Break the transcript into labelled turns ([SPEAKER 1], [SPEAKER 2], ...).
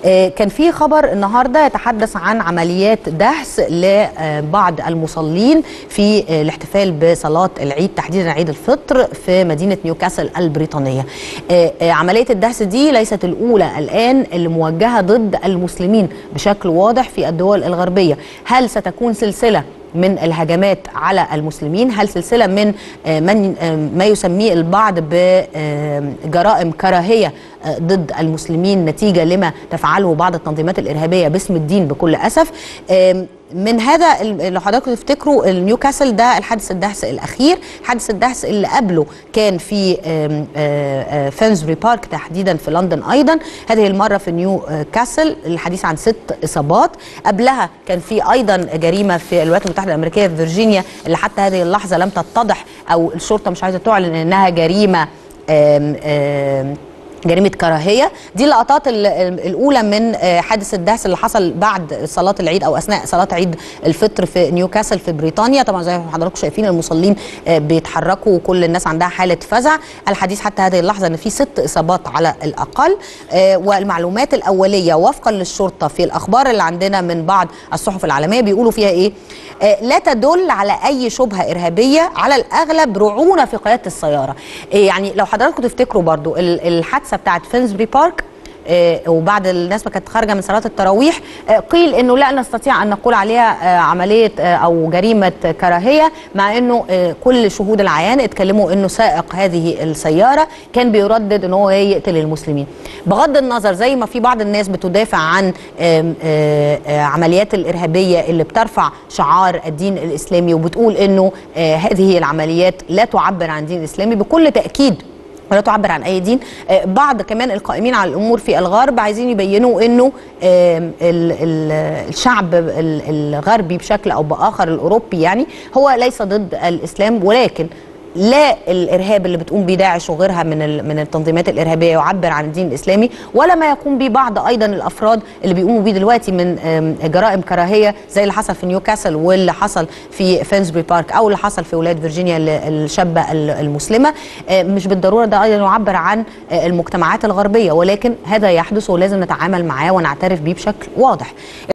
[SPEAKER 1] آه، كان في خبر النهارده يتحدث عن عمليات دهس لبعض المصلين في آه، الاحتفال بصلاه العيد تحديدا عيد الفطر في مدينه نيوكاسل البريطانيه. آه، آه، عمليه الدهس دي ليست الاولى الان اللي موجهه ضد المسلمين بشكل واضح في الدول الغربيه. هل ستكون سلسله من الهجمات على المسلمين هل سلسلة من آه، من آه، ما يسميه البعض بجرائم كراهية آه، ضد المسلمين نتيجة لما تفعله بعض التنظيمات الإرهابية باسم الدين بكل أسف آم، من هذا ال- لو حضراتكم تفتكروا النيوكاسل ده الحادث الدهس الاخير حادث الدهس اللي قبله كان في آم، آه، آه، فينزبري بارك تحديدا في لندن ايضا هذه المره في نيو آه، كاسل الحديث عن ست اصابات قبلها كان في ايضا جريمه في الولايات المتحده الامريكيه في فيرجينيا اللي حتى هذه اللحظه لم تتضح او الشرطه مش عايزه تعلن انها جريمه آم، آم، جريمه كراهيه دي اللقطات ال- ال- الاولى من آه، حادث الدهس اللي حصل بعد صلاه العيد او اثناء صلاه عيد الفطر في نيوكاسل في بريطانيا طبعا زي ما حضراتكم شايفين المصلين آه، بيتحركوا وكل الناس عندها حاله فزع الحديث حتى هذه اللحظه ان في ست اصابات على الاقل آه، والمعلومات الاوليه وفقا للشرطه في الاخبار اللي عندنا من بعض الصحف العالميه بيقولوا فيها ايه آه، لا تدل على اي شبهه ارهابيه على الاغلب رعونه في قياده السياره آه، يعني لو حضراتكم تفتكروا برضو ال- الحادثه بتاعت فينزبري بارك آه، وبعد الناس ما كانت خارجه من صلاه التراويح آه، قيل انه لا نستطيع ان نقول عليها آه، عمليه آه، او جريمه كراهيه مع انه آه، كل شهود العيان اتكلموا انه سائق هذه السياره كان بيردد ان هو يقتل المسلمين بغض النظر زي ما في بعض الناس بتدافع عن آم، آه، آه، عمليات الارهابيه اللي بترفع شعار الدين الاسلامي وبتقول انه آه، هذه العمليات لا تعبر عن الدين الاسلامي بكل تاكيد ولا تعبر عن اي دين آه، بعض كمان القائمين على الامور في الغرب عايزين يبينوا انه آم، ال- ال- الشعب ال- الغربي بشكل او باخر الاوروبي يعني هو ليس ضد الاسلام ولكن لا الارهاب اللي بتقوم بيه داعش وغيرها من ال- من التنظيمات الارهابيه يعبر عن الدين الاسلامي ولا ما يقوم به بعض ايضا الافراد اللي بيقوموا بيه دلوقتي من آم، جرائم كراهيه زي اللي حصل في نيوكاسل واللي حصل في فينسبري بارك او اللي حصل في ولايه فيرجينيا ال- الشابه ال- المسلمه آه، مش بالضروره ده ايضا يعبر عن آه، المجتمعات الغربيه ولكن هذا يحدث ولازم نتعامل معاه ونعترف بيه بشكل واضح